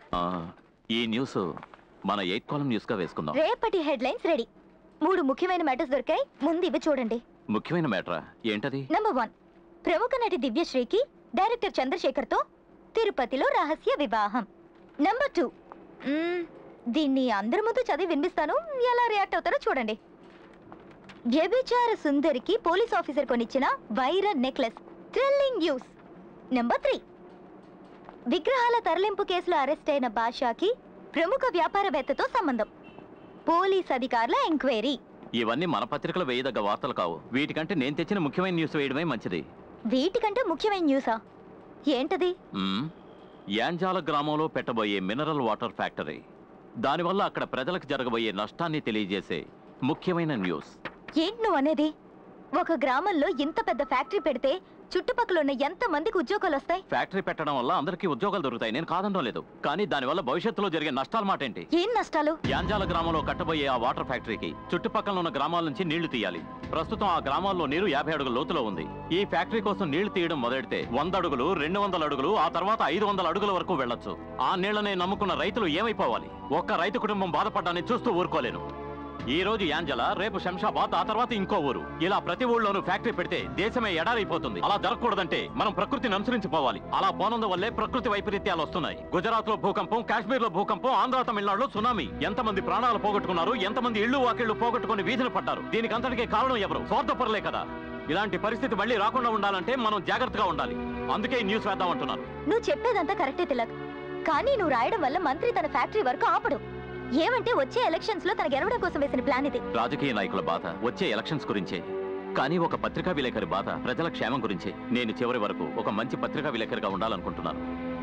ఆ, ఈ న్యూస్ మన ఎయిట్ కాలం న్యూస్ గా వేసుకుందాం రేపటి హెడ్లైన్స్ రెడీ మూడు ముఖ్యమైన మ్యాటర్స్ దొరికాయి ముందు ఇవి చూడండి ముఖ్యమైన మ్యాటరా ఏంటది నంబర్ వన్ ప్రముఖ నటి దివ్యశ్రీకి డైరెక్టర్ చంద్రశేఖర్ తో తిరుపతిలో రహస్య వివాహం నంబర్ టూ మ్మ్, దీన్ని అందరి ముందు చదివి వినిపిస్తాను ఎలా రియాక్ట్ అవుతారో చూడండి వ్యభిచార సుందరికి పోలీస్ ఆఫీసర్ కొనిచ్చిన వైర necklace thrilling news number three విగ్రహాల తరలింపు కేసులో అరెస్ట్ అయిన బాషాకి ప్రముఖ వ్యాపారవేత్తతో సంబంధం పోలీస్ అధికారుల ఎంక్వైరీ ఇవన్నీ మన పత్రికలో వేయదగ్గ వార్తలు కావు వీటికంటే నేను తెచ్చిన ముఖ్యమైన న్యూస్ వేయడమే మంచిది వీటికంటే ముఖ్యమైన న్యూసా ఏంటది మ్మ్. యాంజాల గ్రామంలో పెట్టబోయే మినరల్ వాటర్ ఫ్యాక్టరీ దానివల్ల అక్కడ ప్రజలకు జరగబోయే నష్టాన్ని తెలియజేసే ముఖ్యమైన న్యూస్ ఏంటి నువ్వు అనేది ఒక గ్రామంలో ఇంత పెద్ద ఫ్యాక్టరీ పెడితే చుట్టుపక్కల ఉన్న ఎంత మందికి ఉద్యోగాలు వస్తాయి ఫ్యాక్టరీ పెట్టడం వల్ల అందరికీ ఉద్యోగాలు దొరుకుతాయి నేను కాదనడం లేదు కానీ దానివల్ల భవిష్యత్తులో జరిగే నష్టాల మాట ఏంటి ఏం నష్టాలు యాంజాల గ్రామంలో కట్టబోయే ఆ వాటర్ ఫ్యాక్టరీకి చుట్టుపక్కల ఉన్న గ్రామాల నుంచి నీళ్లు తీయాలి ప్రస్తుతం ఆ గ్రామాల్లో నీరు యాభై అడుగుల లోతులో ఉంది ఈ ఫ్యాక్టరీ కోసం నీళ్లు తీయడం మొదలెడితే వంద అడుగులు రెండు వందల అడుగులు ఆ తర్వాత ఐదు వందల అడుగుల వరకు వెళ్ళొచ్చు ఆ నీళ్లనే నమ్ముకున్న రైతులు ఏమైపోవాలి ఒక్క రైతు కుటుంబం బాధపడ్డాన్ని చూస్తూ ఊరుకోలేను ఈ రోజు యాంజల రేపు శంషాబాద్ ఆ తర్వాత ఇంకో ఊరు ఇలా ప్రతి ఊళ్ళోనూ ఫ్యాక్టరీ పెడితే దేశమే ఎడారైపోతుంది అలా జరగకూడదంటే మనం ప్రకృతిని అనుసరించిపోవాలి అలా పోనందు వల్లే ప్రకృతి వైపరీత్యాలు వస్తున్నాయి గుజరాత్ లో భూకంపం కాశ్మీర్ లో భూకంపం ఆంధ్ర తమిళనాడులో సునామీ ఎంతమంది ప్రాణాలు పోగొట్టుకున్నారు ఎంతమంది ఇళ్లు వాకిళ్లు పోగొట్టుకుని వీధులు పడ్డారు దీనికి అంతటికే కారణం ఎవరు స్వార్థపరులే కదా ఇలాంటి పరిస్థితి మళ్ళీ రాకుండా ఉండాలంటే మనం జాగ్రత్తగా ఉండాలి అందుకే ఈ న్యూస్ వేద్దామంటున్నారు నువ్వు చెప్పేదంతా కరెక్టే తిలక్ కానీ నువ్వు రాయడం వల్ల మంత్రి తన ఫ్యాక్టరీ వరకు ఆపడు ఏమంటే వచ్చే ఎలక్షన్స్ లో తన గెలవడం కోసం వేసిన ప్లాన్ ఇది రాజకీయ నాయకుల బాధ వచ్చే ఎలక్షన్స్ గురించే కానీ ఒక పత్రికా విలేకరి బాధ ప్రజల క్షేమం గురించే నేను చివరి వరకు ఒక మంచి పత్రికా విలేకరిగా ఉండాలనుకుంటున్నాను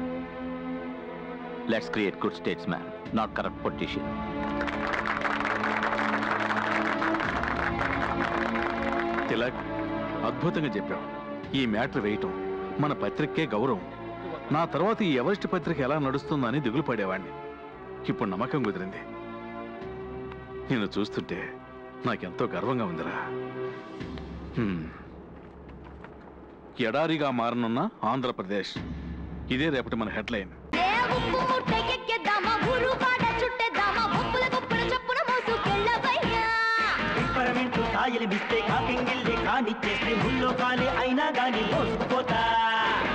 let's create good statesman not corrupt politician Tilak అద్భుతంగా చెప్పావు ఈ మ్యాటర్ వేయటం మన పత్రికే గౌరవం నా తర్వాత ఈ ఎవరెస్ట్ పత్రిక ఎలా నడుస్తుందని దిగులు పడేవాడిని ఇప్పుడు నమ్మకం కుదిరింది నిన్ను చూస్తుంటే నాకెంతో గర్వంగా ఉందిరా హ్మ్. ఎడారిగా మారనున్న ఆంధ్రప్రదేశ్ ఇదే రేపటి మన హెడ్లైన్ పిప్పరమెంటు కాయలు మిస్తే కాకెంగిల్లే కానిచ్చేస్తే ముల్లో కాలే అయినా గాని మోసుకుపోతా